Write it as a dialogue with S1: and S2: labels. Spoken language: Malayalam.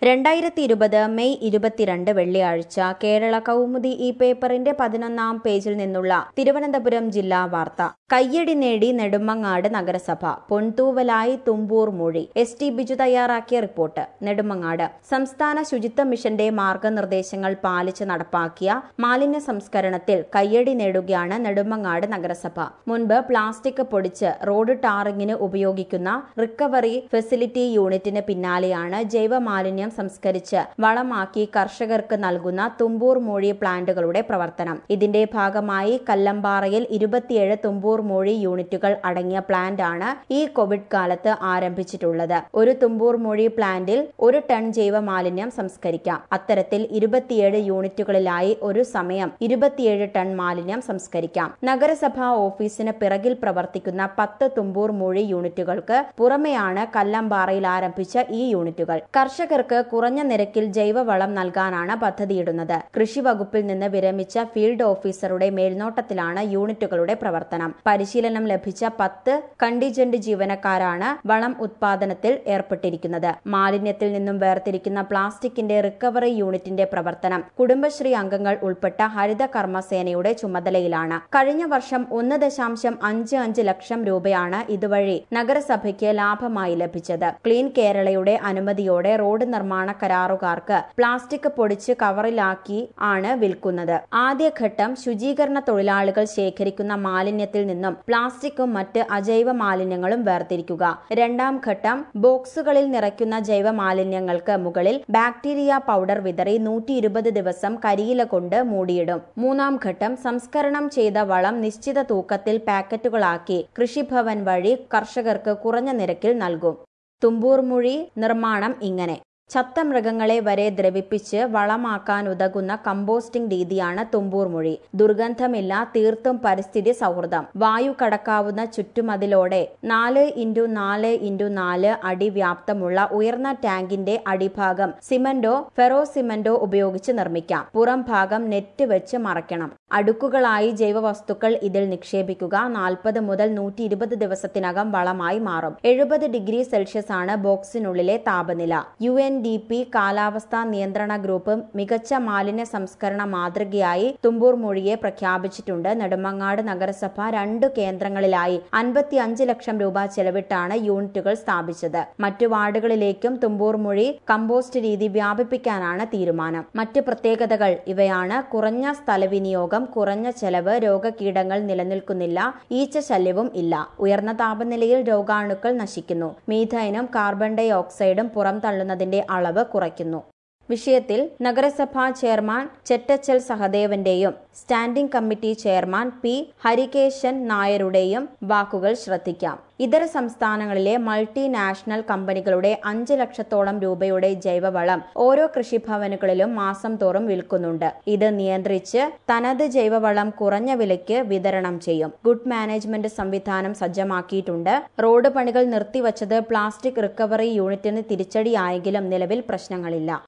S1: രണ്ടായിരത്തി ഇരുപത് മെയ് ഇരുപത്തിരണ്ട് വെള്ളിയാഴ്ച കേരള കൗമുദി ഈ പേപ്പറിന്റെ പതിനൊന്നാം പേജിൽ നിന്നുള്ള തിരുവനന്തപുരം ജില്ലാ വാർത്ത കയ്യടി നേടി നെടുമങ്ങാട് നഗരസഭ പൊൻതൂവലായി തുമ്പൂർ മൊഴി എസ് ടി ബിജു തയ്യാറാക്കിയ റിപ്പോർട്ട് നെടുമങ്ങാട് സംസ്ഥാന ശുചിത്വ മിഷന്റെ മാർഗനിർദ്ദേശങ്ങൾ പാലിച്ച് നടപ്പാക്കിയ മാലിന്യ സംസ്കരണത്തിൽ കയ്യടി നേടുകയാണ് നെടുമങ്ങാട് നഗരസഭ മുൻപ് പ്ലാസ്റ്റിക് പൊടിച്ച് റോഡ് ടാറിങ്ങിന് ഉപയോഗിക്കുന്ന റിക്കവറി ഫെസിലിറ്റി യൂണിറ്റിന് പിന്നാലെയാണ് ജൈവ മാലിന്യം സംസ്കരിച്ച് വളമാക്കി കർഷകർക്ക് നൽകുന്ന തുമ്പൂർ മൂഴി പ്ലാന്റുകളുടെ പ്രവർത്തനം ഇതിന്റെ ഭാഗമായി കല്ലമ്പാറയിൽ ഇരുപത്തിയേഴ് തുമ്പൂർ മൂഴി യൂണിറ്റുകൾ അടങ്ങിയ പ്ലാന്റാണ് ഈ കോവിഡ് കാലത്ത് ആരംഭിച്ചിട്ടുള്ളത് ഒരു തുമ്പൂർ മൂഴി പ്ലാന്റിൽ ഒരു ടൺ ജൈവ മാലിന്യം സംസ്കരിക്കാം അത്തരത്തിൽ ഇരുപത്തിയേഴ് യൂണിറ്റുകളിലായി ഒരു സമയം ഇരുപത്തിയേഴ് ടൺ മാലിന്യം സംസ്കരിക്കാം നഗരസഭാ ഓഫീസിന് പിറകിൽ പ്രവർത്തിക്കുന്ന പത്ത് തുമ്പൂർ മൂഴി യൂണിറ്റുകൾക്ക് പുറമെയാണ് കല്ലമ്പാറയിൽ ആരംഭിച്ച ഈ യൂണിറ്റുകൾ കർഷകർക്ക് കുറഞ്ഞ നിരക്കിൽ ജൈവവളം നൽകാനാണ് പദ്ധതിയിടുന്നത് കൃഷി വകുപ്പിൽ നിന്ന് വിരമിച്ച ഫീൽഡ് ഓഫീസറുടെ മേൽനോട്ടത്തിലാണ് യൂണിറ്റുകളുടെ പ്രവർത്തനം പരിശീലനം ലഭിച്ച പത്ത് കണ്ടിജന്റ് ജീവനക്കാരാണ് വളം ഉത്പാദനത്തിൽ ഏർപ്പെട്ടിരിക്കുന്നത് മാലിന്യത്തിൽ നിന്നും വേർതിരിക്കുന്ന പ്ലാസ്റ്റിക്കിന്റെ റിക്കവറി യൂണിറ്റിന്റെ പ്രവർത്തനം കുടുംബശ്രീ അംഗങ്ങൾ ഉൾപ്പെട്ട ഹരിത കർമ്മസേനയുടെ ചുമതലയിലാണ് കഴിഞ്ഞ വർഷം ഒന്ന് ദശാംശം അഞ്ച് അഞ്ച് ലക്ഷം രൂപയാണ് ഇതുവഴി നഗരസഭയ്ക്ക് ലാഭമായി ലഭിച്ചത് ക്ലീൻ കേരളയുടെ അനുമതിയോടെ റോഡ് നിർമ്മാണ കരാറുകാർക്ക് പ്ലാസ്റ്റിക് പൊടിച്ച് കവറിലാക്കി ആണ് വിൽക്കുന്നത് ആദ്യഘട്ടം ശുചീകരണ തൊഴിലാളികൾ ശേഖരിക്കുന്ന മാലിന്യത്തിൽ നിന്നും പ്ലാസ്റ്റിക്കും മറ്റ് അജൈവ മാലിന്യങ്ങളും വേർതിരിക്കുക രണ്ടാം ഘട്ടം ബോക്സുകളിൽ നിറയ്ക്കുന്ന ജൈവ മാലിന്യങ്ങൾക്ക് മുകളിൽ ബാക്ടീരിയ പൗഡർ വിതറി നൂറ്റി ഇരുപത് ദിവസം കരിയില കൊണ്ട് മൂടിയിടും മൂന്നാം ഘട്ടം സംസ്കരണം ചെയ്ത വളം നിശ്ചിത തൂക്കത്തിൽ പാക്കറ്റുകളാക്കി കൃഷിഭവൻ വഴി കർഷകർക്ക് കുറഞ്ഞ നിരക്കിൽ നൽകും തുമ്പൂർമുഴി നിർമ്മാണം ഇങ്ങനെ ചത്ത മൃഗങ്ങളെ വരെ ദ്രവിപ്പിച്ച് വളമാക്കാൻ ഉതകുന്ന കമ്പോസ്റ്റിംഗ് രീതിയാണ് തുമ്പൂർ മൊഴി ദുർഗന്ധമില്ല തീർത്തും പരിസ്ഥിതി സൗഹൃദം വായു കടക്കാവുന്ന ചുറ്റുമതിലോടെ നാല് ഇൻറ്റു നാല് ഇൻറ്റു നാല് അടി വ്യാപ്തമുള്ള ഉയർന്ന ടാങ്കിന്റെ അടിഭാഗം സിമന്റോ ഫെറോ സിമന്റോ ഉപയോഗിച്ച് നിർമ്മിക്കാം പുറം ഭാഗം നെറ്റ് വെച്ച് മറയ്ക്കണം അടുക്കുകളായി ജൈവവസ്തുക്കൾ ഇതിൽ നിക്ഷേപിക്കുക നാൽപ്പത് മുതൽ നൂറ്റി ഇരുപത് ദിവസത്തിനകം വളമായി മാറും എഴുപത് ഡിഗ്രി സെൽഷ്യസ് ആണ് ബോക്സിനുള്ളിലെ താപനില യു എൻ ഡി പി കാലാവസ്ഥാ നിയന്ത്രണ ഗ്രൂപ്പ് മികച്ച മാലിന്യ സംസ്കരണ മാതൃകയായി തുമ്പൂർ മൊഴിയെ പ്രഖ്യാപിച്ചിട്ടുണ്ട് നെടുമങ്ങാട് നഗരസഭ രണ്ടു കേന്ദ്രങ്ങളിലായി അൻപത്തി അഞ്ച് ലക്ഷം രൂപ ചെലവിട്ടാണ് യൂണിറ്റുകൾ സ്ഥാപിച്ചത് മറ്റു വാർഡുകളിലേക്കും തുമ്പൂർ മൊഴി കമ്പോസ്റ്റ് രീതി വ്യാപിപ്പിക്കാനാണ് തീരുമാനം മറ്റ് പ്രത്യേകതകൾ ഇവയാണ് കുറഞ്ഞ സ്ഥലവിനിയോഗം കുറഞ്ഞ ചെലവ് രോഗകീടങ്ങൾ നിലനിൽക്കുന്നില്ല ഈച്ച ശല്യവും ഇല്ല ഉയർന്ന താപനിലയിൽ രോഗാണുക്കൾ നശിക്കുന്നു മീഥൈനും കാർബൺ ഡൈ ഓക്സൈഡും പുറംതള്ളുന്നതിന്റെ അളവ് കുറയ്ക്കുന്നു വിഷയത്തിൽ നഗരസഭാ ചെയർമാൻ ചെറ്റച്ചൽ സഹദേവന്റെയും standing committee chairman P Harikesan നായരുടെയും വാക്കുകൾ ശ്രദ്ധിക്കാം ഇതര സംസ്ഥാനങ്ങളിലെ മൾട്ടിനാഷണൽ കമ്പനികളുടെ അഞ്ച് ലക്ഷത്തോളം രൂപയുടെ ജൈവവളം ഓരോ കൃഷിഭവനുകളിലും മാസം തോറും വിൽക്കുന്നുണ്ട് ഇത് നിയന്ത്രിച്ച് തനത് ജൈവവളം കുറഞ്ഞ വിലയ്ക്ക് വിതരണം ചെയ്യും ഗുഡ് മാനേജ്മെന്റ് സംവിധാനം സജ്ജമാക്കിയിട്ടുണ്ട് റോഡ് പണികൾ നിർത്തിവച്ചത് പ്ലാസ്റ്റിക് റിക്കവറി യൂണിറ്റിന് തിരിച്ചടിയായെങ്കിലും നിലവിൽ പ്രശ്നങ്ങളില്ല